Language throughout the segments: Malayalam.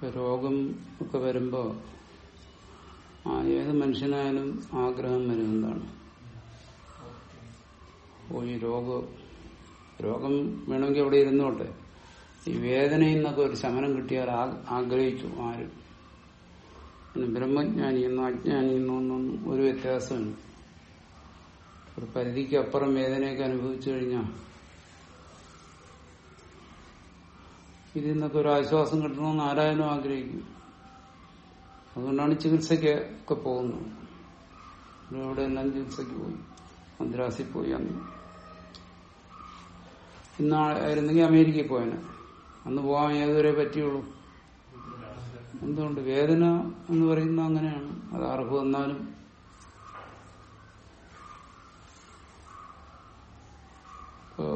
ഇപ്പൊ രോഗം ഒക്കെ വരുമ്പോ ആ ഏത് മനുഷ്യനായാലും ആഗ്രഹം വരും എന്താണ് ഓ ഈ രോഗം രോഗം വേണമെങ്കിൽ അവിടെ ഇരുന്നോട്ടെ ഈ വേദനയിൽ നിന്നൊക്കെ ഒരു ശമനം കിട്ടിയാൽ ആ- ആഗ്രഹിച്ചു ആരും പിന്നെ ബ്രഹ്മജ്ഞാനിയെന്നോ അജ്ഞാനിയെന്നോ ഒന്നും ഒരു വ്യത്യാസമില്ല ഒരു പരിധിക്ക് അപ്പുറം വേദനയൊക്കെ അനുഭവിച്ചു കഴിഞ്ഞാൽ ഇതിൽ നിന്നൊക്കെ ഒരു ആശ്വാസം കിട്ടണമെന്ന് ആരായാലും ആഗ്രഹിക്കും അതുകൊണ്ടാണ് ചികിത്സയ്ക്ക് ഒക്കെ പോകുന്നത് ഇവിടെ എല്ലാം ചികിത്സയ്ക്ക് പോയി മദ്രാസിൽ പോയി അന്ന് ഇന്നായിരുന്നെങ്കിൽ അമേരിക്കയിൽ പോയനെ അന്ന് പോകാൻ ഏതുവരെ പറ്റിയുള്ളൂ എന്തുകൊണ്ട് വേദന എന്ന് പറയുന്ന അങ്ങനെയാണ് അത് അർഹം വന്നാലും ഇപ്പോ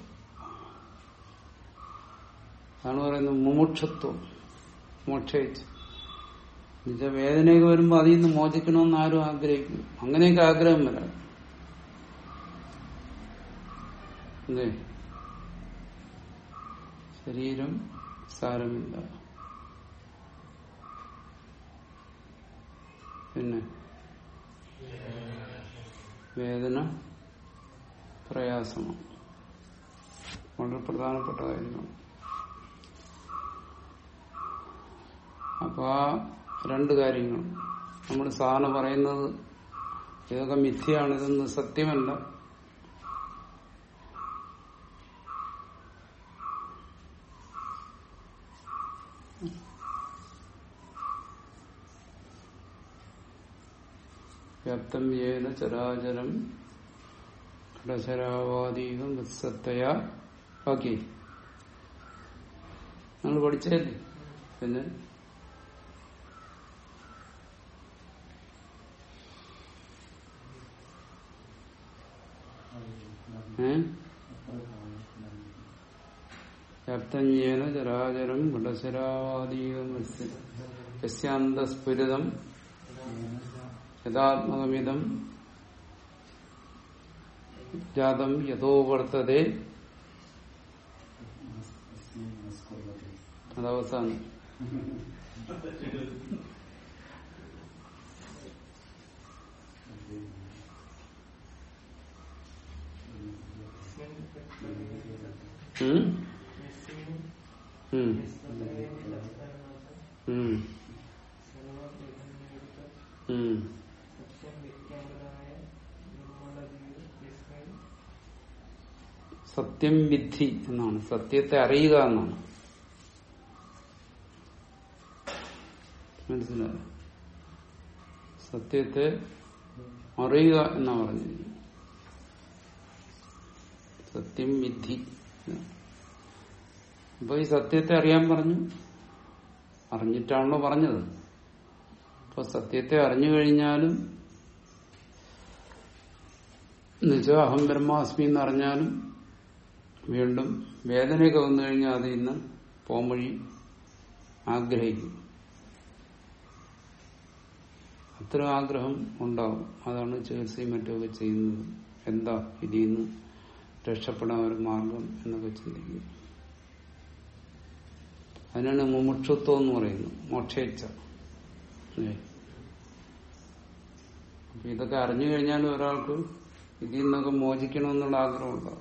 അതാണ് പറയുന്നത് മുമുക്ഷത്വം മോക്ഷയിച്ച് എന്നുവെച്ചാൽ വേദനയൊക്കെ വരുമ്പോൾ അതിൽ നിന്ന് മോചിക്കണമെന്ന് ആരും ആഗ്രഹിക്കും അങ്ങനെയൊക്കെ ആഗ്രഹം വരാം എന്തേ ശരീരം സാരമില്ല പിന്നെ വേദന പ്രയാസമാണ് വളരെ പ്രധാനപ്പെട്ട കാര്യമാണ് അപ്പൊ ആ രണ്ട് കാര്യങ്ങൾ നമ്മൾ സാധാരണ പറയുന്നത് ഇതൊക്കെ മിഥ്യയാണ് ഇതൊന്നും സത്യമല്ല വ്യാപ്തം ഏന ചരാചരം ഘടശരാവാദീകം വിസത്തയ ബാക്കി നിങ്ങൾ പഠിച്ചല്ലേ പിന്നെ ഏ വ്യാപ്തഞ്ജേന ചരാചരം ഘടശരാവാദീകം യസ്യാന്തസ്ഫുരിതം യഥാത്മകമിതം ജാതം യഥോ വർത്തതേ അതവസാനം ഉം? ഉം. ഉം. ഉം. സത്യം വിദ്ധി എന്നാണ് സത്യത്തെ അറിയുക എന്നാണ് മനസ്സിലായോ സത്യത്തെ അറിയുക എന്നാ പറഞ്ഞിരിക്കുന്നത് സത്യം വിദ്ധി അപ്പൊ ഈ സത്യത്തെ അറിയാൻ പറഞ്ഞു അറിഞ്ഞിട്ടാണല്ലോ പറഞ്ഞത് അപ്പൊ സത്യത്തെ അറിഞ്ഞു കഴിഞ്ഞാലും എന്നുവെച്ചാൽ അഹം ബ്രഹ്മാസ്മി എന്ന് അറിഞ്ഞാലും വീണ്ടും വേദനയൊക്കെ വന്നു കഴിഞ്ഞാൽ അതിൽ നിന്ന് പോംവഴി ആഗ്രഹിക്കും അത്തരം ആഗ്രഹം ഉണ്ടാവും അതാണ് ചികിത്സയും മറ്റുമൊക്കെ ചെയ്യുന്നത് എന്താ ഇതിൽ നിന്ന് രക്ഷപ്പെടാൻ ഒരു മാർഗം എന്നൊക്കെ ചിന്തിക്കും അതിനാണ് മുമുക്ഷത്വം എന്ന് പറയുന്നത് മോക്ഷേച്ഛ അല്ലേ അപ്പൊ ഇതൊക്കെ അറിഞ്ഞു കഴിഞ്ഞാൽ ഒരാൾക്ക് ഇതിൽ നിന്നൊക്കെ മോചിക്കണമെന്നുള്ള ആഗ്രഹം ഉണ്ടാവും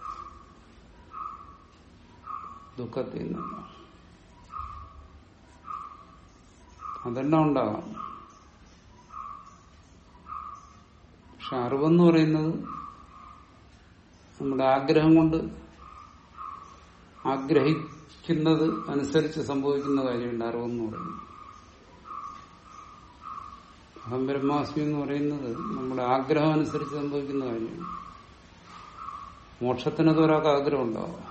ദുഃഖത്തിൽ നിന്നല്ല അതെല്ലാം ഉണ്ടാകാം പക്ഷെ അറിവെന്ന് പറയുന്നത് നമ്മുടെ ആഗ്രഹം കൊണ്ട് ആഗ്രഹിക്കുന്നത് അനുസരിച്ച് സംഭവിക്കുന്ന കാര്യമുണ്ട് അറിവെന്ന് പറയുന്നത് അഹം ബ്രഹ്മാസ്മി എന്ന് പറയുന്നത് നമ്മുടെ ആഗ്രഹം അനുസരിച്ച് സംഭവിക്കുന്ന കാര്യമാണ് മോക്ഷത്തിനത് ഒരാൾക്ക് ആഗ്രഹം ഉണ്ടാവാം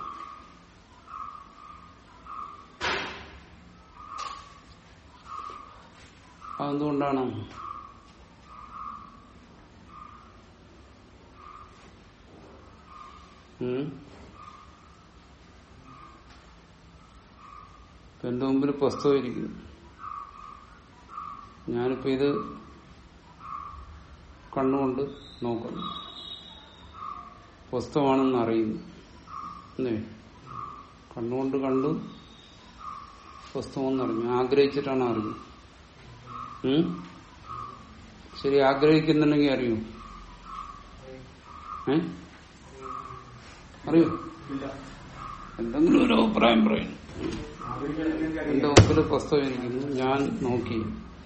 അതെന്തുകൊണ്ടാണ് ഉം? ഇപ്പൊ എന്റെ മുമ്പിൽ പുസ്തകം ഇരിക്കുന്നു ഞാനിപ്പോ ഇത് കണ്ണുകൊണ്ട് നോക്കുന്നു പുസ്തകമാണെന്ന് അറിയുന്നു അല്ലേ കണ്ണുകൊണ്ട് കണ്ടു പുസ്തകം അറിഞ്ഞു ആഗ്രഹിച്ചിട്ടാണ് അറിഞ്ഞു ഉം? ശരി ആഗ്രഹിക്കുന്നുണ്ടെങ്കിൽ അറിയൂ ഏ അറിയൂ ഇല്ല എന്തെങ്കിലും ഒരു അഭിപ്രായം പറയും അറിയില്ലെങ്കിൽ എന്റെ അറിയില്ല മുമ്പിൽ പുസ്തകം ഇരിക്കുന്നു ഞാൻ നോക്കി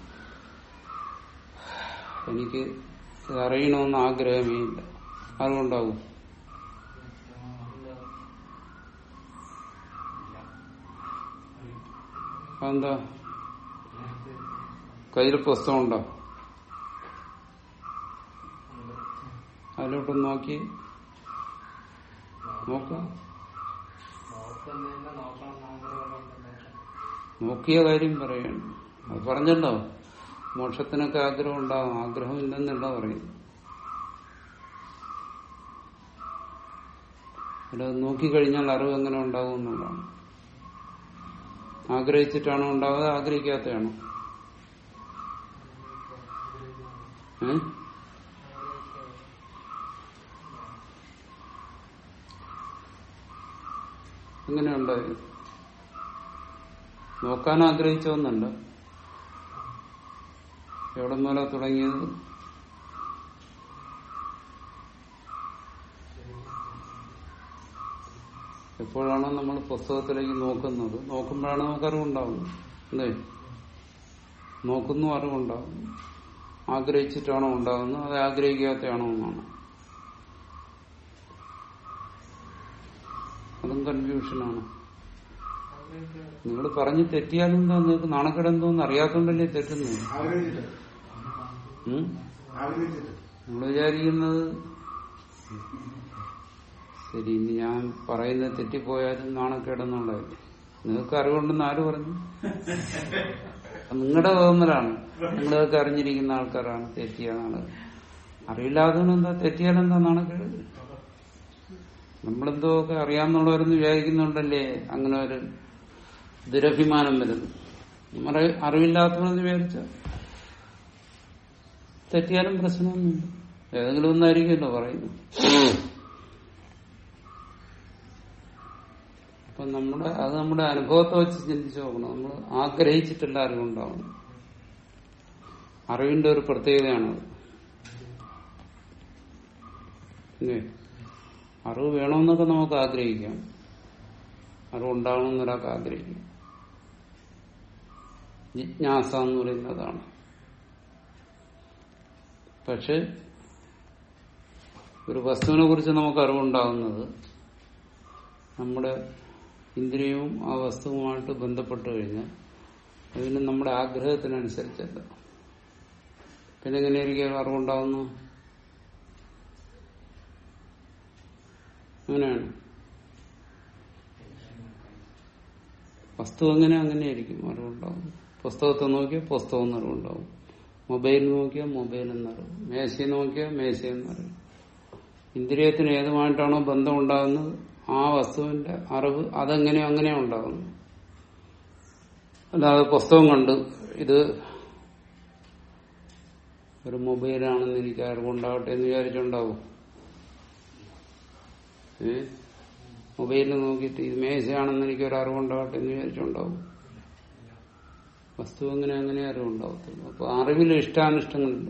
എനിക്ക് ഇത് അറിയണമെന്ന് ആഗ്രഹമേ ഇല്ല അറിവുണ്ടാവും അതെന്താ കയ്യിൽ പുസ്തകം ഉണ്ടോ അതിലോട്ടൊന്ന് നോക്കി നോക്കാം നോക്കിയ കാര്യം പറയണം അത് പറഞ്ഞല്ലോ മോക്ഷത്തിനൊക്കെ ആഗ്രഹം ഉണ്ടാവും ആഗ്രഹം ഇല്ലെന്നല്ല പറയുന്നു അവിടെ നോക്കിക്കഴിഞ്ഞാൽ അറിവ് എങ്ങനെ ഉണ്ടാവും എന്നുള്ളതാണ് ആഗ്രഹിച്ചിട്ടാണോ ഉണ്ടാവുക ആഗ്രഹിക്കാത്തയാണോ ഏ എങ്ങനെ ഉണ്ടായത് നോക്കാൻ ആഗ്രഹിച്ചോന്നല്ല എവിടെ മുതലാ തുടങ്ങിയത് എപ്പോഴാണോ നമ്മൾ പുസ്തകത്തിലേക്ക് നോക്കുന്നത് നോക്കുമ്പോഴാണ് നമുക്ക് അറിവുണ്ടാവുന്നത് അല്ലേ നോക്കുന്നു അറിവുണ്ടാവും ആഗ്രഹിച്ചിട്ടാണോ ഉണ്ടാകുന്നത് അത് ആഗ്രഹിക്കാത്തയാണോ എന്നാണ് അതും കൺഫ്യൂഷനാണ് നിങ്ങൾ പറഞ്ഞ് തെറ്റിയാലെന്താ നിങ്ങൾക്ക് നാണക്കേടെന്തോന്ന് അറിയാത്തോണ്ടല്ലേ തെറ്റുന്നത് ആഗ്രഹിച്ചിട്ട് ഉം? ആഗ്രഹിച്ചിട്ട് നിങ്ങൾ വിചാരിക്കുന്നത് ശരി ഇനി ഞാൻ പറയുന്നത് തെറ്റിപ്പോയാലും നാണക്കേടെന്നുള്ളതല്ലേ നിങ്ങൾക്ക് അറിവുണ്ടെന്ന് ആര് പറഞ്ഞു അത് നിങ്ങളുടെ തോന്നലാണ് നിങ്ങളൊക്കെ അറിഞ്ഞിരിക്കുന്ന ആൾക്കാരാണ് തെറ്റിയാണ് അറിയില്ലാത്തവനെന്താ തെറ്റിയാലെന്താ നാണക്കേട് നമ്മളെന്തോ ഒക്കെ അറിയാമെന്നുള്ളവരെന്ന് വിചാരിക്കുന്നുണ്ടല്ലേ അങ്ങനെ ഒരു ദുരഭിമാനം വരുന്നു നമ്മുടെ അറിവില്ലാത്തവനെന്ന് വിചാരിച്ച തെറ്റിയാലും പ്രശ്നമൊന്നുമില്ല ഏതെങ്കിലും ഒന്നായിരിക്കുമല്ലോ പറയുന്നു അപ്പൊ നമ്മുടെ അത് നമ്മുടെ അനുഭവത്തെ വെച്ച് ചിന്തിച്ചു നോക്കണം നമ്മൾ ആഗ്രഹിച്ചിട്ടുള്ള അറിവുണ്ടാവണം അറിവിന്റെ ഒരു പ്രത്യേകതയാണത് ഇല്ലേ? അറിവ് വേണമെന്നൊക്കെ നമുക്ക് ആഗ്രഹിക്കാം അറിവുണ്ടാവണമെന്ന് ഒരാൾക്ക് ആഗ്രഹിക്കാം ജിജ്ഞാസ എന്ന് പറയുന്നതാണ് പക്ഷെ ഒരു വസ്തുവിനെ കുറിച്ച് നമുക്ക് അറിവുണ്ടാകുന്നത് നമ്മുടെ ഇന്ദ്രിയവും ആ വസ്തുവുമായിട്ട് ബന്ധപ്പെട്ട് കഴിഞ്ഞാൽ അതിന് നമ്മുടെ ആഗ്രഹത്തിനനുസരിച്ചല്ല പിന്നെ എങ്ങനെയായിരിക്കും അറിവുണ്ടാകുന്നു അങ്ങനെയാണ് വസ്തു എങ്ങനെ അങ്ങനെയായിരിക്കും അറിവുണ്ടാവും പുസ്തകത്തെ നോക്കിയാൽ പുസ്തകം എന്നറിവുണ്ടാവും മൊബൈൽ നോക്കിയാൽ മൊബൈൽ എന്നറിവ് മേശയെ നോക്കിയാൽ മേശ എന്നറിവ് ഇന്ദ്രിയത്തിന് ഏതുമായിട്ടാണോ ബന്ധം ഉണ്ടാകുന്നത് ആ വസ്തുവിന്റെ അറിവ് അതെങ്ങനെയോ അങ്ങനെയാ ഉണ്ടാകുന്നു അല്ലാതെ പുസ്തകം കണ്ട് ഇത് ഒരു മൊബൈലാണെന്ന് എനിക്ക് അറിവുണ്ടാവട്ടെ എന്ന് വിചാരിച്ചുണ്ടാവും ഏ മൊബൈലിൽ നോക്കിയിട്ട് ഇത് മേശയാണെന്ന് എനിക്ക് ഒരു അറിവുണ്ടാവട്ടെ എന്ന് വിചാരിച്ചുണ്ടാവും വസ്തു അങ്ങനെ അങ്ങനെ അറിവുണ്ടാവത്തുള്ളൂ അപ്പൊ അറിവിൽ ഇഷ്ടാനിഷ്ടങ്ങളില്ല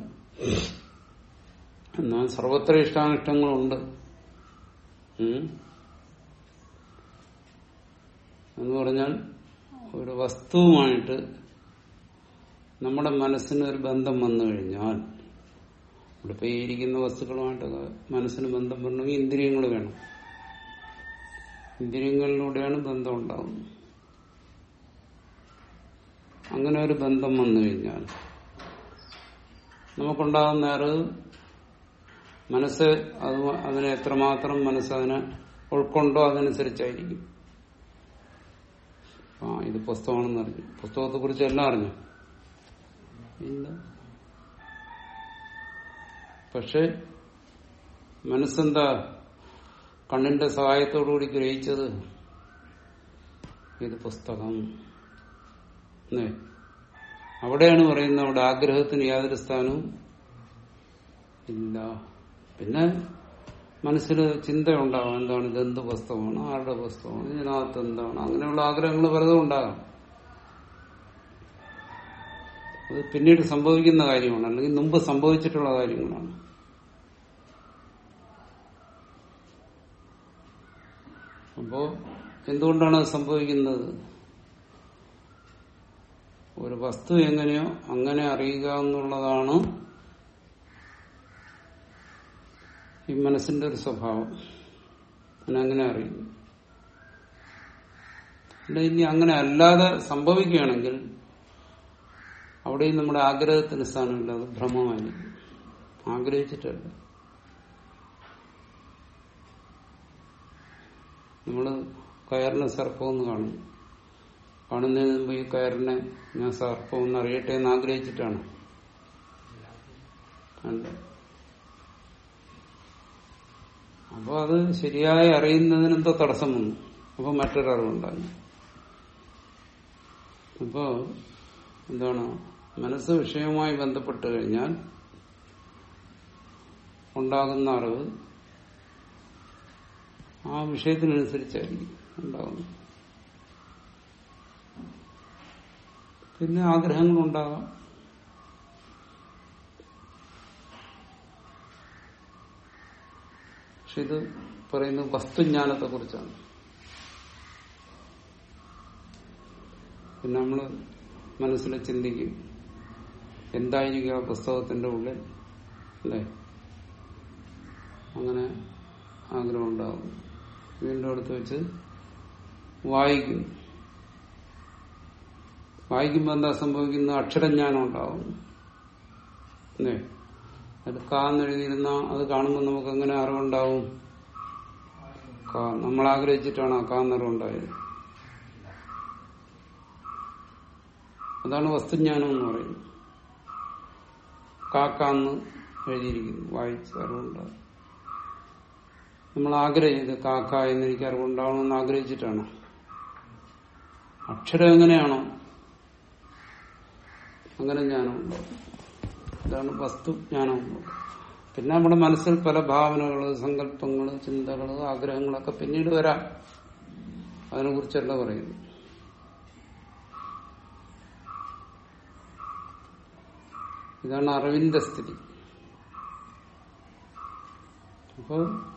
എന്നാൽ സർവത്ര ഇഷ്ടാനിഷ്ടങ്ങളുണ്ട് ഉം. എന്ന് പറഞ്ഞാൽ ഒരു വസ്തുവുമായിട്ട് നമ്മുടെ മനസ്സിന് ഒരു ബന്ധം വന്നു കഴിഞ്ഞാൽ ഇവിടെ ഇപ്പൊ ഈ ഇരിക്കുന്ന വസ്തുക്കളുമായിട്ടൊക്കെ മനസ്സിന് ബന്ധം വരണമെങ്കിൽ ഇന്ദ്രിയങ്ങൾ വേണം ഇന്ദ്രിയങ്ങളിലൂടെയാണ് ബന്ധം ഉണ്ടാകുന്നത് അങ്ങനെ ഒരു ബന്ധം വന്നു കഴിഞ്ഞാൽ നമുക്കുണ്ടാകുന്ന അറിവ് മനസ്സ് അത് അതിനെ എത്രമാത്രം മനസ്സ് അതിനെ ഉൾക്കൊണ്ടോ അതനുസരിച്ചായിരിക്കും ആ ഇത് പുസ്തകമാണെന്ന് അറിഞ്ഞു പുസ്തകത്തെ കുറിച്ച് എല്ലാം അറിഞ്ഞു ഇല്ല പക്ഷെ മനസ്സെന്താ കണ്ണിന്റെ സഹായത്തോടുകൂടി ഗ്രഹിച്ചത് ഇത് പുസ്തകം എന്നേ അവിടെയാണ് പറയുന്നത് അവിടെ ആഗ്രഹത്തിന് യാതൊരു സ്ഥാനവും ഇല്ല പിന്നെ മനസ്സിൽ ചിന്തയുണ്ടാകും എന്താണ് ഇതെന്ത് പുസ്തകമാണ് ആരുടെ പുസ്തകമാണ് ഇതിനകത്ത് എന്താണ് അങ്ങനെയുള്ള ആഗ്രഹങ്ങൾ പലതും ഉണ്ടാകാം അത് പിന്നീട് സംഭവിക്കുന്ന കാര്യമാണ് അല്ലെങ്കിൽ മുമ്പ് സംഭവിച്ചിട്ടുള്ള കാര്യങ്ങളാണ് അപ്പോ എന്തുകൊണ്ടാണ് അത് സംഭവിക്കുന്നത് ഒരു വസ്തു എങ്ങനെയോ അങ്ങനെ അറിയുക എന്നുള്ളതാണ് ഈ മനസ്സിന്റെ ഒരു സ്വഭാവം അങ്ങനെ അറിയുന്നു അല്ല ഇനി അങ്ങനെ അല്ലാതെ സംഭവിക്കുകയാണെങ്കിൽ അവിടെയും നമ്മുടെ ആഗ്രഹത്തിന് സ്ഥാനമില്ല അത് ഭ്രമമായിരിക്കും ആഗ്രഹിച്ചിട്ടല്ല നമ്മള് കയറിനെ സർപ്പമെന്ന് കാണും കാണുന്നതിന് മുമ്പ് ഈ കയറിനെ ഞാൻ സർപ്പം ഒന്ന് അറിയട്ടെ എന്ന് ആഗ്രഹിച്ചിട്ടാണ് അല്ല അപ്പൊ അത് ശരിയായി അറിയുന്നതിന് എന്തോ തടസ്സം വന്നു അപ്പൊ മറ്റൊരറിവുണ്ടായി അപ്പോ എന്താണ് മനസ്സ് വിഷയവുമായി ബന്ധപ്പെട്ട് കഴിഞ്ഞാൽ ഉണ്ടാകുന്ന അറിവ് ആ വിഷയത്തിനനുസരിച്ചായിരിക്കും ഉണ്ടാകുന്നത് പിന്നെ ആഗ്രഹങ്ങളുണ്ടാകാം പക്ഷെ ഇത് പറയുന്നത് വസ്തുജ്ഞാനത്തെ കുറിച്ചാണ് പിന്നെ നമ്മള് മനസ്സിൽ ചിന്തിക്കും എന്തായിരിക്കും ആ പുസ്തകത്തിന്റെ ഉള്ളിൽ അല്ലേ അങ്ങനെ ആഗ്രഹം ഉണ്ടാകും വീണ്ടും അടുത്ത് വെച്ച് വായിക്കും വായിക്കുമ്പോൾ എന്താ സംഭവിക്കുന്നത് അക്ഷരജ്ഞാനം ഉണ്ടാവും അല്ലേ അത് കാന്നെഴുതിയിരുന്ന അത് കാണുമ്പോൾ നമുക്ക് എങ്ങനെ അറിവുണ്ടാവും കാ നമ്മൾ ആഗ്രഹിച്ചിട്ടാണ് ആ കാന്നറിവുണ്ടായത് അതാണ് വസ്തുജ്ഞാനം എന്ന് പറയുന്നത് കാക്കാന്ന് എഴുതിയിരിക്കുന്നു വായിച്ച് അറിവുണ്ടാകും നമ്മൾ ആഗ്രഹിച്ചത് കാക്ക എന്ന് എനിക്ക് അറിവുണ്ടാവണമെന്ന് ആഗ്രഹിച്ചിട്ടാണ് അക്ഷരം എങ്ങനെയാണോ അങ്ങനെ ജ്ഞാനം ഉണ്ടാവും ഇതാണ് വസ്തുജ്ഞാനം പിന്നെ നമ്മുടെ മനസ്സിൽ പല ഭാവനകള് സങ്കല്പങ്ങള് ചിന്തകള് ആഗ്രഹങ്ങളൊക്കെ പിന്നീട് വരാം അതിനെ കുറിച്ചല്ല പറയുന്നു ഇതാണ് അറിവിന്റെ സ്ഥിതി അപ്പോ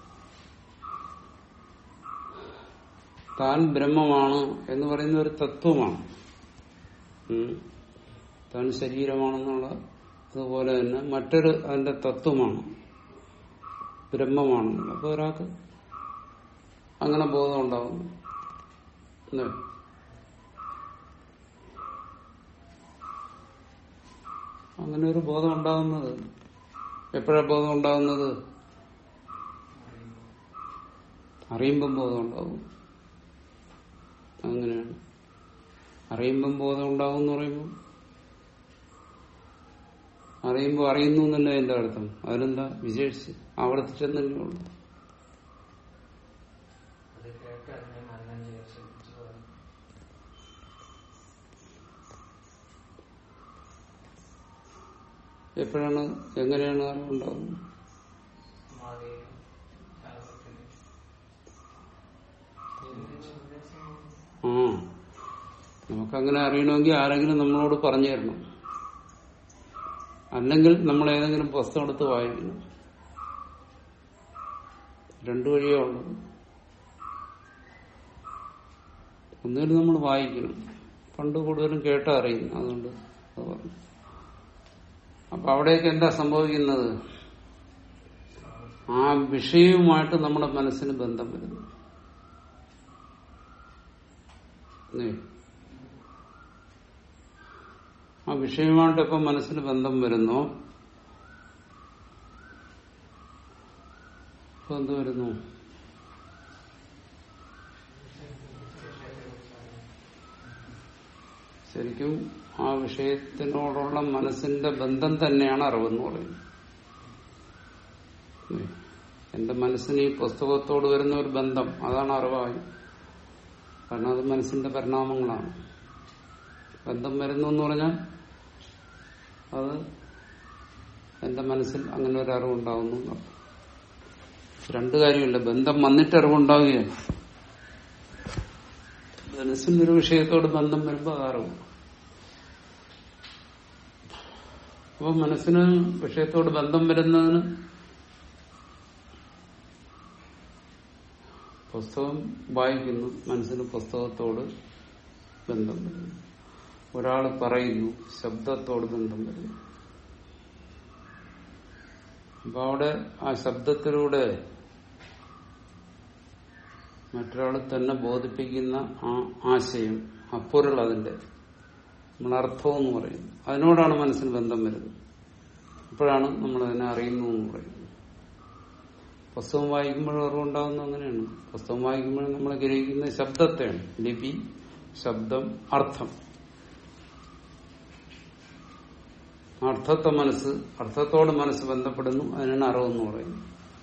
താൻ ബ്രഹ്മമാണ് എന്ന് പറയുന്ന ഒരു തത്വമാണ് ഉം. താൻ ശരീരമാണെന്നുള്ള അതുപോലെ തന്നെ മറ്റൊരു അതിന്റെ തത്വമാണ് ബ്രഹ്മമാണെന്നുള്ള അപ്പൊ ഒരാൾക്ക് അങ്ങനെ ബോധം ഉണ്ടാവുന്നു അല്ലേ? അങ്ങനെ ഒരു ബോധം ഉണ്ടാകുന്നത് എപ്പോഴാണ് ബോധം ഉണ്ടാകുന്നത് അറിയുമ്പം ബോധം ഉണ്ടാവും അങ്ങനെയാണ് അറിയുമ്പം ബോധം ഉണ്ടാവും എന്ന് പറയുമ്പോൾ അറിയുമ്പോൾ അറിയുന്നു എന്നല്ല എന്റെ അർത്ഥം അതിലെന്താ വിശേഷിച്ച് ആവർത്തിച്ചെന്നല്ലേ ഉള്ളൂ അത് കേട്ട് അതിനെ മനനം ചെയ്യാൻ ശ്രമിച്ചു പോയി. എപ്പോഴാണ് എങ്ങനെയാണ് അറിവുണ്ടാകുന്നത് സമാധിയിലും ധ്യാനത്തിലും. ചിന്തിച്ച് ചിന്തിച്ച് ആ നമുക്കങ്ങനെ അറിയണമെങ്കിൽ ആരെങ്കിലും നമ്മളോട് പറഞ്ഞു തരണം അല്ലെങ്കിൽ നമ്മൾ ഏതെങ്കിലും പുസ്തകം എടുത്ത് വായിക്കണം രണ്ടു വഴിയേ ഉള്ളൂ ഒന്നുകിൽ നമ്മൾ വായിക്കണം പണ്ട് കൂടുതലും കേട്ട അറിയുന്നു അതുകൊണ്ട് അത് പറഞ്ഞു അപ്പൊ അവിടെയൊക്കെ എന്താ സംഭവിക്കുന്നത് ആ വിഷയവുമായിട്ട് നമ്മുടെ മനസ്സിന് ബന്ധം വരുന്നു അല്ലേ? ആ വിഷയവുമായിട്ട് ഇപ്പം മനസ്സിന് ബന്ധം വരുന്നു ഇപ്പൊ എന്ത് വരുന്നു ശരിക്കും ആ വിഷയത്തിനോടുള്ള മനസ്സിന്റെ ബന്ധം തന്നെയാണ് അറിവെന്ന് പറയുന്നത് ഉം. എന്റെ മനസ്സിന് ഈ പുസ്തകത്തോട് വരുന്ന ഒരു ബന്ധം അതാണ് അറിവായി കാരണം അത് മനസ്സിന്റെ പരിണാമങ്ങളാണ് ബന്ധം വരുന്നു എന്ന് പറഞ്ഞാൽ അത് എന്റെ മനസ്സിൽ അങ്ങനെ ഒരു അറിവുണ്ടാകുന്നു എന്നർത്ഥം. രണ്ടു കാര്യമില്ല ബന്ധം വന്നിട്ട് അറിവുണ്ടാവുകയാണ് മനസ്സിന്റെ ഒരു വിഷയത്തോട് ബന്ധം വരുമ്പോൾ അത് അറിവ് അപ്പൊ മനസ്സിന് വിഷയത്തോട് ബന്ധം വരുന്നതിന് പുസ്തകം വായിക്കുന്നു മനസ്സിന് പുസ്തകത്തോട് ബന്ധം വരുന്നു ഒരാൾ പറയുന്നു ശബ്ദത്തോട് ബന്ധം വരുന്നു അപ്പൊ അവിടെ ആ ശബ്ദത്തിലൂടെ മറ്റൊരാൾ തന്നെ ബോധിപ്പിക്കുന്ന ആ ആശയം അപ്പൊരുൾ അതിന്റെ നമ്മൾ അർത്ഥം എന്ന് പറയുന്നു അതിനോടാണ് മനസ്സിന് ബന്ധം വരുന്നത് അപ്പോഴാണ് നമ്മൾ അതിനെ അറിയുന്നു എന്ന് പറയുന്നത് പുസ്തകം വായിക്കുമ്പോൾ അറിവുണ്ടാകുന്നത് അങ്ങനെയാണ് പുസ്തകം വായിക്കുമ്പോൾ നമ്മൾ ഗ്രഹിക്കുന്ന ശബ്ദത്തെയാണ് ലിപി ശബ്ദം അർത്ഥം അർത്ഥത്തെ മനസ്സ് അർത്ഥത്തോട് മനസ്സ് ബന്ധപ്പെടുന്നു അതിനാണ് അറിവെന്ന് പറയുന്നത്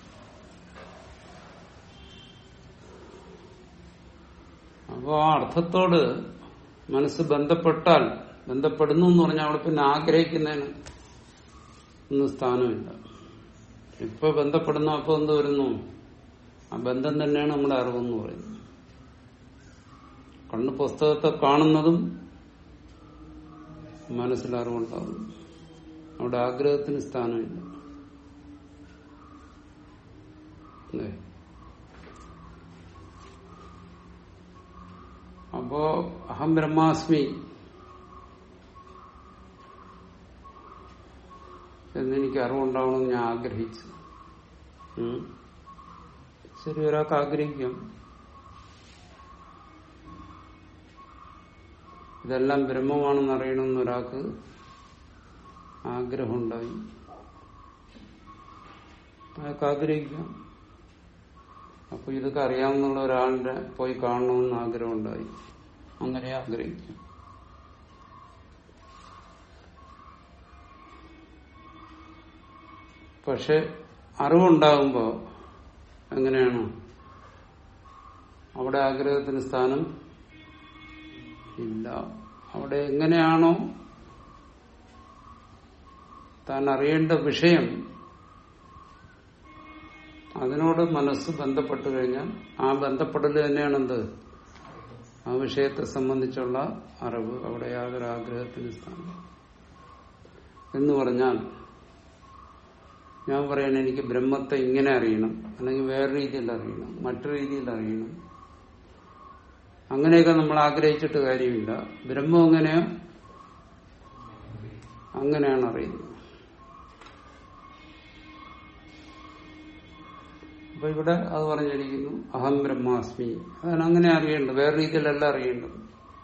അപ്പോൾ ആ അർത്ഥത്തോട് മനസ്സ് ബന്ധപ്പെട്ടാൽ ബന്ധപ്പെടുന്നു എന്ന് പറഞ്ഞാൽ അവിടെ പിന്നെ ആഗ്രഹിക്കുന്നതിന് ഒന്നും സ്ഥാനമില്ല ഇപ്പൊ ബന്ധപ്പെടുന്ന അപ്പൊ എന്ത് വരുന്നു ആ ബന്ധം തന്നെയാണ് നമ്മുടെ അറിവെന്ന് പറയുന്നത് കണ്ണ് പുസ്തകത്തെ കാണുന്നതും മനസ്സിൽ അറിവുണ്ടാകുന്നു അവിടെ ആഗ്രഹത്തിന് സ്ഥാനമില്ല അല്ലേ അപ്പോ അഹം ബ്രഹ്മാസ്മി എന്നെനിക്ക് അറിവുണ്ടാവണമെന്ന് ഞാൻ ആഗ്രഹിച്ചു ഉം. ശരി ഒരാൾക്ക് ആഗ്രഹിക്കാം ഇതെല്ലാം ബ്രഹ്മമാണെന്ന് അറിയണമെന്ന് ഒരാൾക്ക് ആഗ്രഹമുണ്ടായി അയാൾക്ക് ആഗ്രഹിക്കാം അപ്പൊ ഇതൊക്കെ അറിയാവുന്ന ഒരാളിനെ പോയി കാണണമെന്ന് ആഗ്രഹമുണ്ടായി അങ്ങനെ ആഗ്രഹിക്കും പക്ഷെ അറിവുണ്ടാകുമ്പോ എങ്ങനെയാണ് അവിടെ ആഗ്രഹത്തിന് സ്ഥാനം ഇല്ല അവിടെ എങ്ങനെയാണോ താൻ അറിയേണ്ട വിഷയം അതിനോട് മനസ്സ് ബന്ധപ്പെട്ട് കഴിഞ്ഞാൽ ആ ബന്ധപ്പെടൽ തന്നെയാണ് എന്ത് ആ വിഷയത്തെ സംബന്ധിച്ചുള്ള അറിവ് അവിടെ യാതൊരു ആഗ്രഹത്തിന് സ്ഥാനം എന്ന് പറഞ്ഞാൽ ഞാൻ പറയണ എനിക്ക് ബ്രഹ്മത്തെ ഇങ്ങനെ അറിയണം അല്ലെങ്കിൽ വേറെ രീതിയിൽ അറിയണം മറ്റു രീതിയിൽ അറിയണം അങ്ങനെയൊക്കെ നമ്മൾ ആഗ്രഹിച്ചിട്ട് കാര്യമില്ല ബ്രഹ്മം എങ്ങനെയോ അങ്ങനെയാണ് അറിയുന്നത് അപ്പൊ ഇവിടെ അത് പറഞ്ഞിരിക്കുന്നു അഹം ബ്രഹ്മാസ്മി അതാണ് അങ്ങനെ അറിയേണ്ടത് വേറെ രീതിയിലല്ല അറിയേണ്ടത്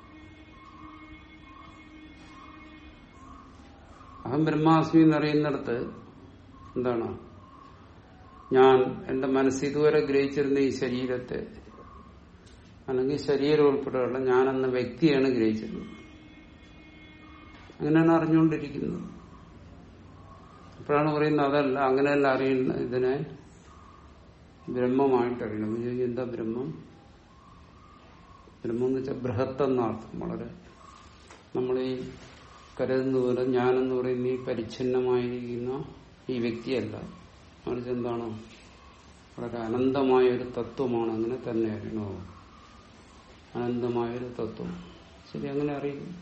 അഹം ബ്രഹ്മാസ്മി എന്നറിയുന്നിടത്ത് എന്താണ് ഞാൻ എന്റെ മനസ്സ് ഇതുവരെ ഗ്രഹിച്ചിരുന്ന ഈ ശരീരത്തെ അല്ലെങ്കിൽ ശരീരം ഉൾപ്പെടെയുള്ള ഞാനെന്ന വ്യക്തിയാണ് ഗ്രഹിച്ചിരുന്നത് അങ്ങനെയാണ് അറിഞ്ഞുകൊണ്ടിരിക്കുന്നത് അപ്പോഴാണ് പറയുന്നത് അതല്ല അങ്ങനെയല്ല അറിയുന്ന ഇതിനെ ബ്രഹ്മമായിട്ട് അറിയണം ഇത് എന്താ ബ്രഹ്മം ബ്രഹ്മം എന്ന് വെച്ചാൽ ബൃഹത്ത് എന്നർത്ഥം വളരെ നമ്മൾ ഈ കരുതുന്ന പോലെ ഞാനെന്ന് പറയുന്ന ഈ പരിച്ഛിന്നമായിരിക്കുന്ന ഈ വ്യക്തിയല്ല മറിച്ച് എന്താണ് വളരെ അനന്തമായ ഒരു തത്വമാണ് അങ്ങനെ തന്നെ അറിയണോ അനന്തമായൊരു തത്വം ശരി അങ്ങനെ അറിയുന്നു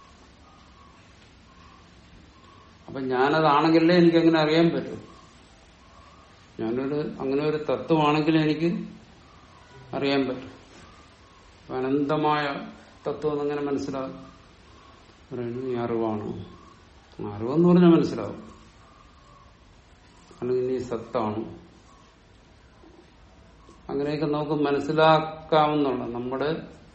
അപ്പൊ ഞാനതാണെങ്കിലേ എനിക്ക് അങ്ങനെ അറിയാൻ പറ്റും ഞാനൊരു അങ്ങനെ ഒരു തത്വമാണെങ്കിൽ എനിക്ക് അറിയാൻ പറ്റും അപ്പൊ അനന്തമായ തത്വം എന്നങ്ങനെ മനസ്സിലാവും പറയുന്നത് ഈ അറിവാണ് അറിവെന്ന് പറഞ്ഞാൽ മനസ്സിലാവും അല്ലെങ്കിൽ നീ സത്താണ് അങ്ങനെയൊക്കെ നമുക്ക് മനസ്സിലാക്കാവുന്നുള്ള നമ്മുടെ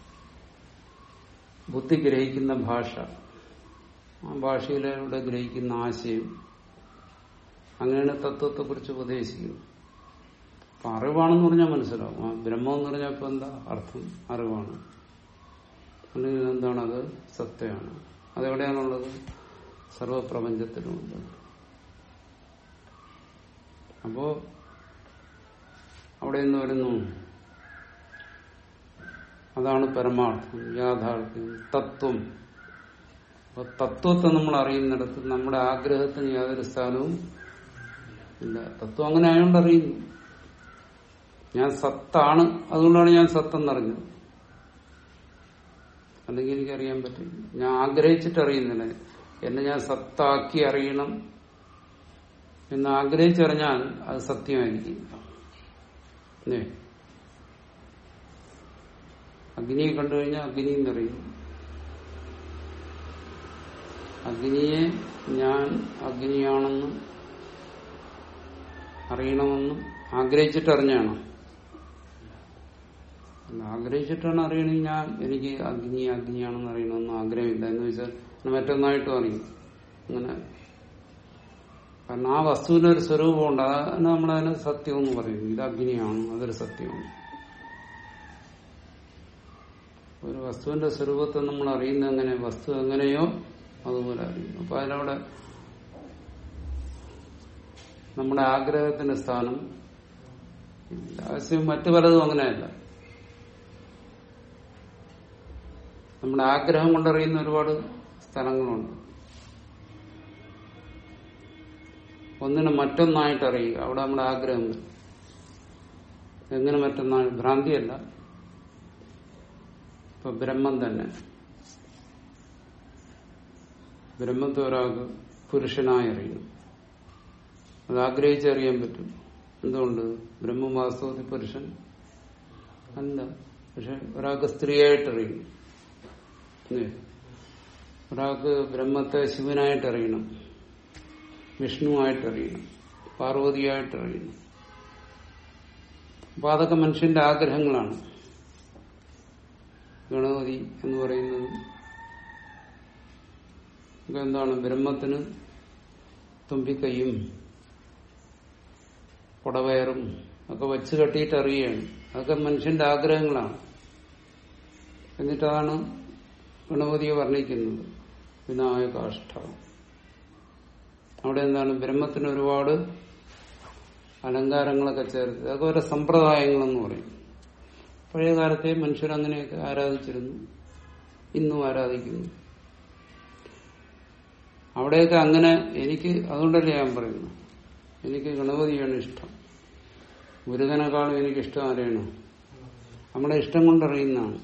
ബുദ്ധി ഗ്രഹിക്കുന്ന ഭാഷ ആ ഭാഷയിലൂടെ ഗ്രഹിക്കുന്ന ആശയം അങ്ങനെയാണ് തത്വത്തെ കുറിച്ച് ഉപദേശിക്കുന്നത് അപ്പൊ അറിവാണെന്ന് പറഞ്ഞാൽ മനസ്സിലാവും ആ ബ്രഹ്മം എന്ന് പറഞ്ഞാൽ ഇപ്പൊ എന്താ അർത്ഥം അറിവാണ് അല്ലെങ്കിൽ എന്താണത് സത്യമാണ് അതെവിടെയാണുള്ളത് സർവപ്രപഞ്ചത്തിലുമുണ്ട് അപ്പോ അവിടെ നിന്ന് വരുന്നു അതാണ് പരമാർത്ഥം യാഥാർത്ഥ്യം തത്വം അപ്പൊ തത്വത്തെ നമ്മൾ അറിയുന്നിടത്ത് നമ്മുടെ ആഗ്രഹത്തിന് യാതൊരു സ്ഥാനവും ഇല്ല തത്വം അങ്ങനെ ആയതുകൊണ്ട് അറിയുന്നു ഞാൻ സത്താണ് അതുകൊണ്ടാണ് ഞാൻ സത്തെന്നറിഞ്ഞത് അല്ലെങ്കിൽ എനിക്കറിയാൻ പറ്റില്ല ഞാൻ ആഗ്രഹിച്ചിട്ട് അറിയുന്നില്ല എന്നെ ഞാൻ സത്താക്കി അറിയണം എന്ന് ആഗ്രഹിച്ചറിഞ്ഞാൽ അത് സത്യമായിരിക്കും അല്ലേ അഗ്നിയെ കണ്ടു കഴിഞ്ഞാൽ അഗ്നിയും നിറയും അഗ്നിയെ ഞാൻ അഗ്നിയാണെന്ന് അറിയണമെന്നും ആഗ്രഹിച്ചിട്ടറിഞ്ഞാണ് അല്ല, ആഗ്രഹിച്ചിട്ടാണ് അറിയണമെങ്കിൽ ഞാൻ എനിക്ക് അഗ്നി അഗ്നിയാണെന്ന് അറിയണമെന്ന് ആഗ്രഹമില്ല എന്ന് വെച്ചാൽ പിന്നെ മറ്റൊന്നായിട്ടും അറിയും അങ്ങനെ കാരണം ആ വസ്തുവിന് ഒരു സ്വരൂപമുണ്ട് അതാണ് നമ്മളതിന് സത്യം എന്ന് പറയും ഇത് അഗ്നിയാണ് അതൊരു സത്യമാണ് ഒരു വസ്തുവിന്റെ സ്വരൂപത്തെ നമ്മൾ അറിയുന്നത് എങ്ങനെ വസ്തു എങ്ങനെയോ അതുപോലെ അറിയും അപ്പൊ അതിലവിടെ നമ്മുടെ ആഗ്രഹത്തിന്റെ സ്ഥാനം ഇല്ല ആവശ്യം മറ്റു പലതും അങ്ങനെയല്ല നമ്മുടെ ആഗ്രഹം കൊണ്ടറിയുന്ന ഒരുപാട് സ്ഥലങ്ങളുണ്ട് ഒന്നിനെ മറ്റൊന്നായിട്ട് അറിയുക അവിടെ നമ്മുടെ ആഗ്രഹം വരും എങ്ങനെ മറ്റൊന്നായി ഭ്രാന്തിയല്ല ഇപ്പൊ ബ്രഹ്മം തന്നെ ബ്രഹ്മത്തെ ഒരാൾക്ക് പുരുഷനായി അറിയണം അത് ആഗ്രഹിച്ചറിയാൻ പറ്റും എന്തുകൊണ്ട് ബ്രഹ്മം വാസ്തവത്തിൽ പുരുഷൻ അല്ല പക്ഷെ ഒരാൾക്ക് സ്ത്രീയായിട്ട് അറിയണം അല്ലേ? ഒരാൾക്ക് ബ്രഹ്മത്തെ ശിവനായിട്ട് അറിയണം വിഷ്ണുവായിട്ട് അറിയണം പാർവതിയായിട്ട് അറിയണം അപ്പൊ അതൊക്കെ മനുഷ്യന്റെ ആഗ്രഹങ്ങളാണ് ഗണപതി എന്ന് പറയുന്നത് ഇപ്പൊ എന്താണ് ബ്രഹ്മത്തിന് തുമ്പിക്കൈയും കുടവയറും ഒക്കെ വച്ച് കെട്ടിയിട്ട് അറിയുകയാണ് അതൊക്കെ മനുഷ്യന്റെ ആഗ്രഹങ്ങളാണ് എന്നിട്ടതാണ് ഗണപതിയെ വർണ്ണിക്കുന്നത് വിനായകാഷ്ട അവിടെ എന്താണ് ബ്രഹ്മത്തിന് ഒരുപാട് അലങ്കാരങ്ങളൊക്കെ ചേർത്ത് അതൊക്കെ ഓരോ സമ്പ്രദായങ്ങളെന്ന് പറയും പഴയ കാലത്തെ മനുഷ്യരങ്ങനെയൊക്കെ ആരാധിച്ചിരുന്നു ഇന്നും ആരാധിക്കുന്നു അവിടെയൊക്കെ അങ്ങനെ എനിക്ക് അതുകൊണ്ടല്ലേ ഞാൻ പറയുന്നു എനിക്ക് ഗണപതിയാണ് ഇഷ്ടം മുരുകനേക്കാളും എനിക്കിഷ്ടം ആരെയാണ് നമ്മുടെ ഇഷ്ടം കൊണ്ടറിയുന്നതാണ്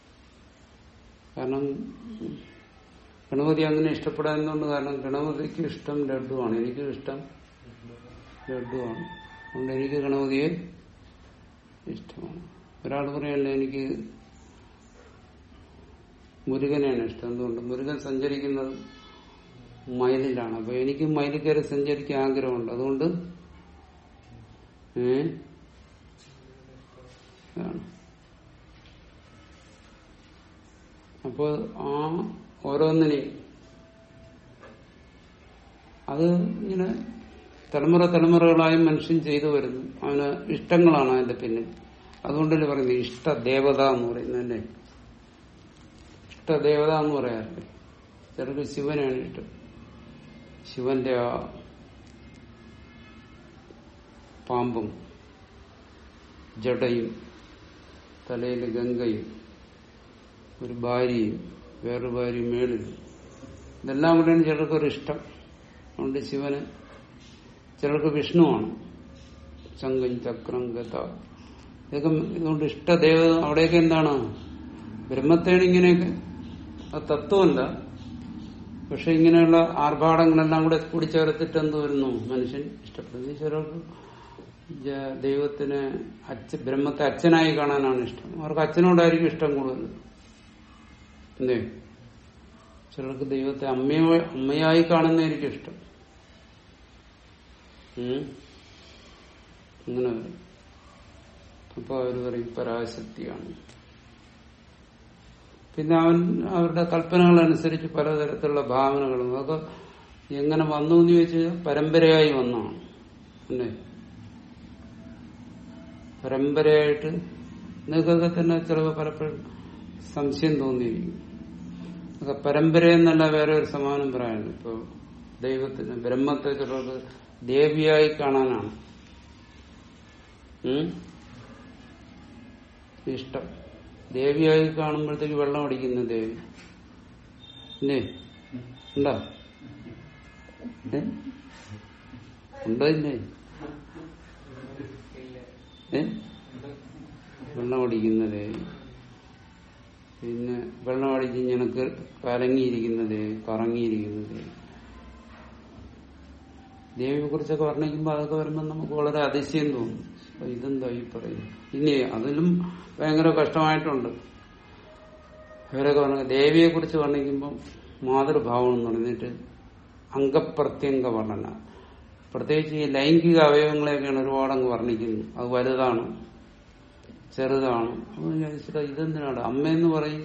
കാരണം ഗണപതി അങ്ങനെ ഇഷ്ടപ്പെടാനുണ്ട് കാരണം ഗണപതിക്ക് ഇഷ്ടം ലഡുവാണ് എനിക്ക് ഇഷ്ടം ലഡുവാണ് അതുകൊണ്ട് എനിക്ക് ഗണപതിയെ ഇഷ്ടമാണ് ഒരാൾ പറയല്ലേ എനിക്ക് മുരുകനെയാണ് ഇഷ്ടം എന്തുകൊണ്ട് മുരുകൻ സഞ്ചരിക്കുന്നത് മയിലിലാണ് അപ്പൊ എനിക്ക് മയിലിൽ കയറി സഞ്ചരിക്കാൻ ആഗ്രഹമുണ്ട് അതുകൊണ്ട് ഏ അതാണ് അപ്പൊ ആ ഓരോന്നിനെയും അത് ഇങ്ങനെ തലമുറ തലമുറകളായി മനുഷ്യൻ ചെയ്തു വരുന്നു അവന് ഇഷ്ടങ്ങളാണ് അതിന്റെ പിന്നിൽ അതുകൊണ്ടല്ലേ പറയുന്നത് ഇഷ്ടദേവത എന്ന് പറയുന്നതല്ലേ ഇഷ്ടദേവത എന്ന് പറയാറില്ലേ ചിലർക്ക് ശിവനാണ് ഇഷ്ടം ശിവന്റെ ആ പാമ്പും ജടയും തലയിൽ ഗംഗയും ഒരു ഭാര്യയും വേറൊരു ഭാര്യ മേളിൽ ഇതെല്ലാം കൂടെയാണ് ചിലർക്കൊരു ഇഷ്ടം അതുകൊണ്ട് ശിവന് ചിലർക്ക് വിഷ്ണുവാണ് ശങ്കം ചക്രം ഗത ഇതൊക്കെ ഇതുകൊണ്ട് ഇഷ്ടദേവ അവിടെയൊക്കെ എന്താണ് ബ്രഹ്മത്തെയാണ് ഇങ്ങനെയൊക്കെ അത് തത്വമല്ല പക്ഷെ ഇങ്ങനെയുള്ള ആർഭാടങ്ങളെല്ലാം കൂടെ കൂടിച്ചേർത്തിട്ട് എന്ത് വരുന്നു മനുഷ്യൻ ഇഷ്ടപ്പെടുന്നു ചിലർക്ക് ജ- ദൈവത്തിന് അച്ഛ ബ്രഹ്മത്തെ അച്ഛനായി കാണാനാണ് ഇഷ്ടം അവർക്ക് അച്ഛനോടായിരിക്കും ഇഷ്ടം കൂടുതൽ എന്തേ ചിലർക്ക് ദൈവത്തെ അമ്മയോ അമ്മയായി കാണുന്നതായിരിക്കും ഇഷ്ടം ഉം. അങ്ങനെ വരും അപ്പൊ അവര് പറയും പരാശക്തിയാണ് പിന്നെ അവൻ അവരുടെ കൽപ്പനകൾ അനുസരിച്ച് പലതരത്തിലുള്ള ഭാവനകളും അതൊക്കെ എങ്ങനെ വന്നു എന്ന് ചോദിച്ചാൽ പരമ്പരയായി വന്നതാണ് അല്ലേ പരമ്പരയായിട്ട് നിങ്ങൾക്കൊക്കെ തന്നെ ചിലപ്പോൾ പലപ്പോഴും സംശയം തോന്നിയിരിക്കും അതൊക്കെ പരമ്പര എന്നല്ല വേറെ ഒരു സമാനം പറയാനുണ്ട് ഇപ്പൊ ദൈവത്തിന് ബ്രഹ്മത്തെ ചിലർക്ക് ദേവിയായി കാണാനാണ് ഉം? ഇഷ്ടം ദേവിയായി കാണുമ്പോഴത്തേക്ക് വെള്ളം അടിക്കുന്ന ദേവി ഇല്ലേ ഉണ്ടോ ഏ? ഉണ്ടോ ഇല്ലേ ഏ വെള്ളം അടിക്കുന്ന ദേവി പിന്നെ വെള്ളമടിച്ച് ഇങ്ങനെ ക- കലങ്ങിയിരിക്കുന്നത് കറങ്ങിയിരിക്കുന്നത് ദേവിയെ കുറിച്ചൊക്കെ വർണ്ണിക്കുമ്പോൾ അതൊക്കെ വരുമ്പോൾ നമുക്ക് വളരെ അതിശയം തോന്നും അപ്പൊ ഇതെന്താ ഈ പറയുന്നത് ഇനി അതിലും ഭയങ്കര കഷ്ടമായിട്ടുണ്ട് ഇവരൊക്കെ പറഞ്ഞ ദേവിയെ കുറിച്ച് വർണ്ണിക്കുമ്പോൾ മാതൃഭാവം എന്ന് പറഞ്ഞിട്ട് അംഗപ്രത്യംഗ വർണ്ണന പ്രത്യേകിച്ച് ഈ ലൈംഗിക അവയവങ്ങളെയൊക്കെയാണ് ഒരുപാട് അങ്ങ് വർണ്ണിക്കുന്നത് അത് വലുതാണ് ചെറുതാണ് അപ്പൊ ഞാൻ വിചാരിച്ചിട്ട് ഇതെന്തിനാണ് അമ്മയെന്ന് പറയും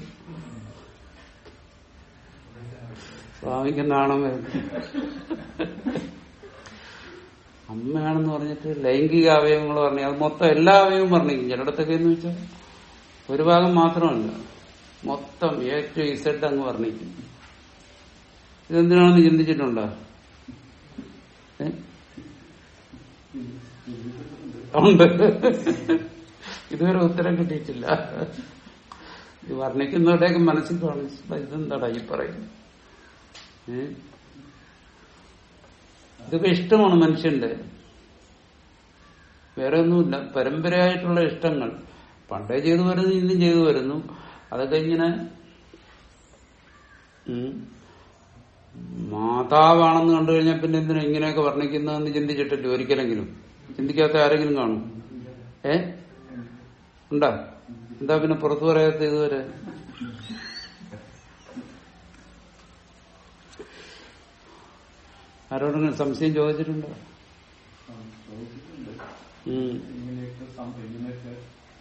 സ്വാമിക്ക് നാണം വരും അമ്മയാണെന്ന് പറഞ്ഞിട്ട് ലൈംഗിക അവയവങ്ങൾ പറഞ്ഞു അത് മൊത്തം എല്ലാ അവയവവും പറഞ്ഞിരിക്കും ചിലയിടത്തൊക്കെ എന്ന് വെച്ചാൽ ഒരു ഭാഗം മാത്രമല്ല മൊത്തം എ ടു ഇസഡ് അങ്ങ് വർണ്ണിക്കും ഇതെന്തിനാണെന്ന് ചിന്തിച്ചിട്ടുണ്ടോ ഏ? ഉണ്ട് ഇതുവരെ ഉത്തരം കിട്ടിയിട്ടില്ല ഇത് വർണ്ണിക്കുന്നവരുടെയൊക്കെ മനസ്സിൽ കാണും ഇതെന്താടാ ഈ പറയുന്നത് ഏ? ഇതൊക്കെ ഇഷ്ടമാണ് മനുഷ്യന്റെ വേറെ ഒന്നുമില്ല പരമ്പരയായിട്ടുള്ള ഇഷ്ടങ്ങൾ പണ്ടേ ചെയ്തു വരുന്നു ഇന്നും ചെയ്തു വരുന്നു അതൊക്കെ ഇങ്ങനെ ഉം, മാതാവാണെന്ന് കണ്ടു കഴിഞ്ഞാൽ പിന്നെ എന്തിനാ ഇങ്ങനെയൊക്കെ വർണ്ണിക്കുന്നതെന്ന് ചിന്തിച്ചിട്ടില്ല ഒരിക്കലെങ്കിലും ചിന്തിക്കാത്ത ആരെങ്കിലും കാണും ഏ ഉണ്ടാ എന്താ പിന്നെ പുറത്തു പറയാത്ത ഇതുവരെ ആരോടെങ്കിലും സംശയം ചോദിച്ചിട്ടുണ്ടോ ഉം. ഇങ്ങനെയൊക്കെ സം- ഇങ്ങനെയൊക്കെ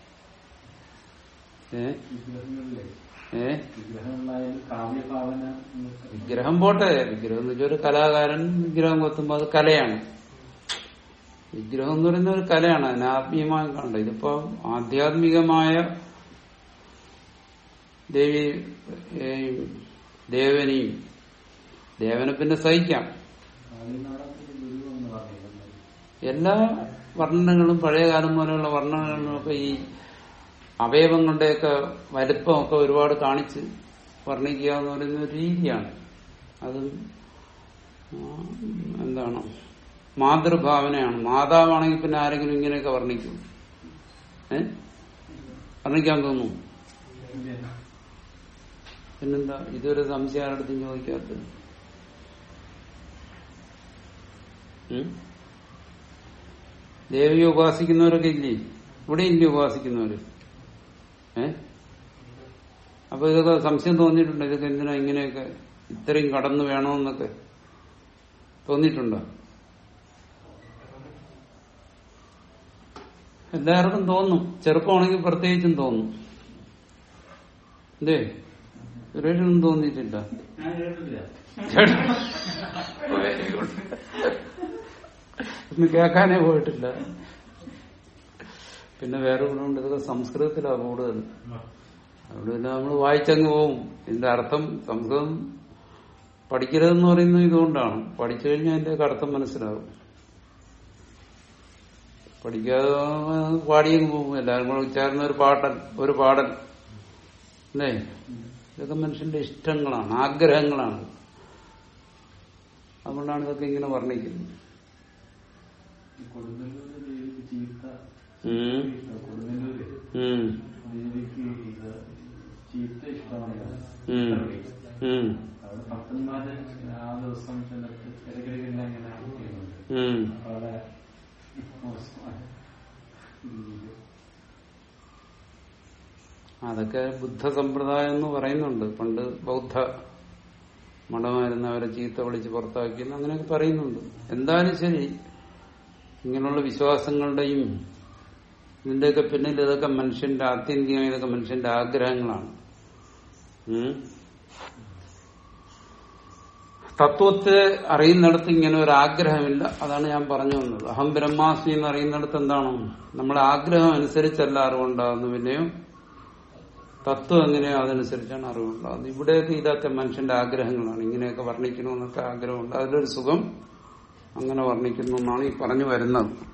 ഏ വിഗ്രഹങ്ങളിലെ ഏ വിഗ്രഹങ്ങളായാലും കാവ്യഭാവന എന്നൊക്കെ വിഗ്രഹം പോട്ടെ വിഗ്രഹം എന്ന് വെച്ചാൽ ഒരു കലാകാരൻ വിഗ്രഹം കൊത്തുമ്പോൾ അത് കലയാണ് വിഗ്രഹം എന്ന് പറയുന്ന ഒരു കലയാണ് അതിനെ ആത്മീയമായി കണ്ട ഇതിപ്പോ ആധ്യാത്മികമായ ദേവി ഏയും ദേവനെയും ദേവനെ പിന്നെ സഹിക്കാം കാവ്യനാടകത്തിന്റെ ഗുരു എന്ന് പറയുന്നത് എല്ലാ വർണ്ണനകളും പഴയ കാലം പോലെയുള്ള വർണ്ണനകളും ഒക്കെ ഈ അവയവങ്ങളുടെയൊക്കെ വലിപ്പമൊക്കെ ഒരുപാട് കാണിച്ച് വർണ്ണിക്കുക എന്ന് പറയുന്ന ഒരു രീതിയാണ് അതും ആ, എന്താണ് മാതൃഭാവനയാണ് മാതാവാണെങ്കിൽ പിന്നെ ആരെങ്കിലും ഇങ്ങനെയൊക്കെ വർണ്ണിക്കും ഏ വർണ്ണിക്കാൻ തോന്നുന്നു പിന്നെന്താ ഇതുവരെ സംശയം ആരുടെ ചോദിക്കാത്തത് ഉം? ദേവിയെ ഉപാസിക്കുന്നവരൊക്കെ ഇല്ലേ ഇവിടെ ഇല്ലേ ഉപാസിക്കുന്നവര് ഏ അപ്പൊ ഇതൊക്കെ സംശയം തോന്നിയിട്ടുണ്ട് ഇതൊക്കെ എന്തിനാ ഇങ്ങനെയൊക്കെ ഇത്രയും കടന്നു വേണമെന്നൊക്കെ തോന്നിയിട്ടുണ്ടോ എല്ലാവർക്കും തോന്നും ചെറുപ്പമാണെങ്കിൽ പ്രത്യേകിച്ചും തോന്നും എന്തേ സുരേഷൊന്നും തോന്നിയിട്ടില്ല ഞാൻ കേട്ടില്ല Very good. ഒന്ന് കേൾക്കാനേ പോയിട്ടില്ല പിന്നെ വേറെ ഗുണമുണ്ട് ഇതൊക്കെ സംസ്കൃതത്തിലാണ് കൂടുതൽ അവിടെ പിന്നെ നമ്മൾ വായിച്ചങ്ങ് പോവും ഇതിന്റെ അർത്ഥം സംസ്കൃതം പഠിക്കരുതെന്ന് പറയുന്നത് ഇതുകൊണ്ടാണ് പഠിച്ചു കഴിഞ്ഞാൽ അതിന്റെ അർത്ഥം മനസ്സിലാവും പഠിക്കാതെ പാടിയങ്ങ് പോകും എല്ലാവരും കൂടെ ചേർന്ന ഒരു പാട്ടൻ ഒരു പാടൽ അല്ലേ ഇതൊക്കെ മനുഷ്യന്റെ ഇഷ്ടങ്ങളാണ് ആഗ്രഹങ്ങളാണ് അതുകൊണ്ടാണ് ഇതൊക്കെ ഇങ്ങനെ വർണ്ണിക്കുന്നത് കൊടുങ്ങല്ലൂര് ദേവിക്ക് ചീത്ത ഉം. കൊടുങ്ങല്ലൂര് ഉം. ദേവിക്ക് ഇത് ചീത്ത ഇഷ്ടമാണ് ഉം. ഉം. അവിടെ ഭക്തന്മാര് ആ ദിവസം ചെന്നിട്ട് ഇടയ്ക്കിടയ്ക്ക് എല്ലാം ഇങ്ങനെ ചെയ്യുന്നുണ്ട് ഉം. അവിടെ മോശമാണ്. ഉം. അതൊക്കെ ബുദ്ധ സമ്പ്രദായം എന്ന് പറയുന്നുണ്ട് പണ്ട് ബൗദ്ധ മഠമായിരുന്ന അവരെ ചീത്ത വിളിച്ച് പുറത്താക്കിയെന്ന് അങ്ങനെയൊക്കെ പറയുന്നുണ്ട് എന്തായാലും ശരി ഇങ്ങനെയുള്ള വിശ്വാസങ്ങളുടെയും ഇതിന്റെയൊക്കെ പിന്നിൽ ഇതൊക്കെ മനുഷ്യന്റെ ആത്യന്തികമായി ഇതൊക്കെ മനുഷ്യന്റെ ആഗ്രഹങ്ങളാണ് ഉം. തത്വത്തെ അറിയുന്നിടത്ത് ഇങ്ങനെ ഒരു ആഗ്രഹമില്ല അതാണ് ഞാൻ പറഞ്ഞു വന്നത് അഹം ബ്രഹ്മാസ്മി എന്ന് അറിയുന്നിടത്ത് എന്താണ് നമ്മുടെ ആഗ്രഹം അനുസരിച്ചല്ല അറിവുണ്ടാകുന്നു പിന്നെയോ തത്വം എങ്ങനെയോ അതനുസരിച്ചാണ് അറിവുണ്ടാകുന്നത് ഇവിടെയൊക്കെ ഇതൊക്കെ മനുഷ്യന്റെ ആഗ്രഹങ്ങളാണ് ഇങ്ങനെയൊക്കെ വർണ്ണിക്കണമെന്നൊക്കെ ആഗ്രഹമുണ്ട് അതിലൊരു സുഖം അങ്ങനെ വർണ്ണിക്കുന്നു എന്നാണ് ഈ പറഞ്ഞു വരുന്നത്